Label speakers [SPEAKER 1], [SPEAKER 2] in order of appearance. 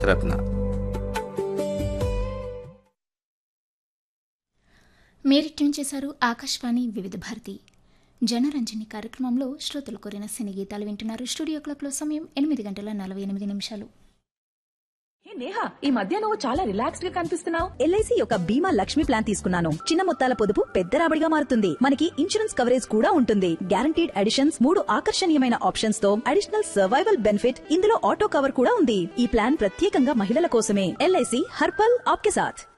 [SPEAKER 1] రత్న
[SPEAKER 2] మీరు ట్యూన్ చేశారు ఆకాశవాణి వివిధ భారతి జనరంజని కార్యక్రమంలో శ్రోతలు కోరిన సినీ గీతాలు వింటున్నారు స్టూడియో క్లాక్లో సమయం ఎనిమిది గంటల నలభై ఎనిమిది నిమిషాలు
[SPEAKER 3] హే నేహా ఈ మధ్య నువ్వు చాలా రిలాక్స్డ్ గా కనిపిస్తున్నావు
[SPEAKER 4] ఎల్ఐసి యొక్క బీమా లక్ష్మి ప్లాన్ తీసుకున్నాను చిన్న మొత్తాల పొదుపు పెద్ద రాబడిగా మారుతుంది మనకి ఇన్సూరెన్స్ కవరేజ్ కూడా ఉంటుంది గ్యారంటీడ్ అడిషన్స్ మూడు ఆకర్షణీయమైన ఆప్షన్స్ తో అడిషనల్ సర్వైవల్ బెనిఫిట్ ఇందులో ఆటో కవర్ కూడా ఉంది ఈ ప్లాన్ ప్రత్యేకంగా మహిళల కోసమే ఎల్ఐసి హర్పల్ ఆప్కే సాథ్